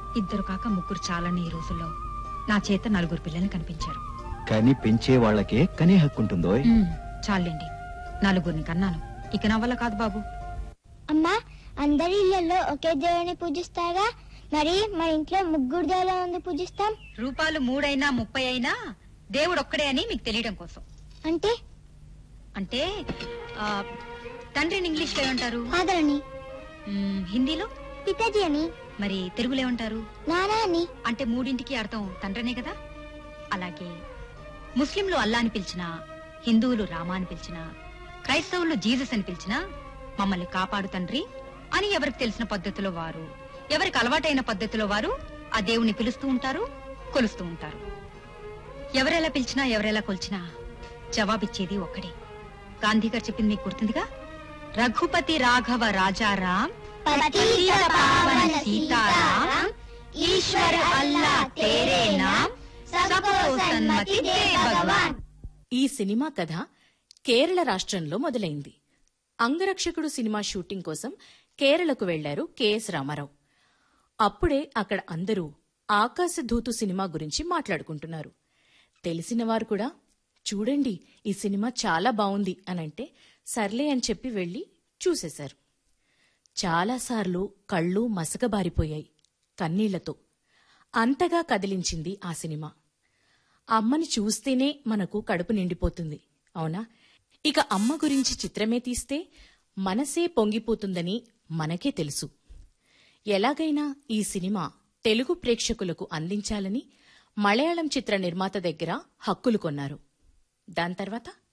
ఇద్దరు కాక ముగ్గురు చాలని ఈ రోజుల్లో నా చేత నలుగురు పిల్లల్ని కనిపించారు కానీ పెంచే వాళ్ళకే కనే హక్కు ఉంటుందో ఉమ్, చాలండి నలుగురిని కన్నాను ఇక నా వల్ల కాదు బాబు అమ్మా అందరి ఇళ్లలో ఒకే దేవుని పూజిస్తారా మరి మన ఇంట్లో ముగ్గురు దేవులను ఎందుకు పూజిస్తాం రూపాలు మూడైనా ముప్పై అయినా దేవుడు ఒక్కడే అని మీకు తెలియడం కోసం అంటే అంటే ఆ, తండ్రిని ఇంగ్లీష్ లో ఏమంటారు ఫాదర్ అని మ్, హిందీలో పితాజీ అని మరి తెలుగులో ఏమంటారు నానా అని అంటే మూడింటికి అర్థం తండ్రనే కదా అలాగే ముస్లింలు అల్లా అని పిలిచినా హిందువులు రామా అని పిలిచినా క్రైస్తవులు జీసస్ అని పిలిచినా మమ్మల్ని కాపాడు తండ్రి అని ఎవరికి తెలిసిన పద్ధతిలో వారు ఎవరికి అలవాటైన పద్ధతిలో వారు ఆ దేవుణ్ణి పిలుస్తూ ఉంటారు కొలుస్తూ ఉంటారు ఎవరెలా పిలిచినా ఎవరెలా కొలిచినా జవాబిచ్చేది ఒక్కడే గాంధీ గారు చెప్పింది మీకు గుర్తుందిగా రఘుపతి రాఘవ రాజారాం పతిత పావన సీతారాం ఈశ్వర అల్లా తేరే నామ్ సబ్కో సన్మతి దే భగవాన్ ఈ సినిమా కథ కేరళ రాష్ట్రంలో మొదలైంది అంగరక్షకుడు సినిమా షూటింగ్ కోసం కేరళకు వెళ్లారు కెఎస్ రామారావు అప్పుడే అక్కడ అందరూ ఆకాశధూతు సినిమా గురించి మాట్లాడుకుంటున్నారు తెలిసినవారు కూడా చూడండి ఈ సినిమా చాలా బావుంది అనంటే సర్లే అని చెప్పి వెళ్లి చూసేశారు చాలాసార్లు కళ్ళు మసకబారిపోయాయి కన్నీళ్లతో అంతగా కదిలించింది ఆ సినిమా అమ్మని చూస్తేనే మనకు కడుపు నిండిపోతుంది అవునా ఇక అమ్మ గురించి చిత్రమే తీస్తే మనసే పొంగిపోతుందని మనకే తెలుసు ఎలాగైనా ఈ సినిమా తెలుగు ప్రేక్షకులకు అందించాలని మలయాళం చిత్ర నిర్మాత దగ్గర హక్కులు కొన్నారు దాని తర్వాత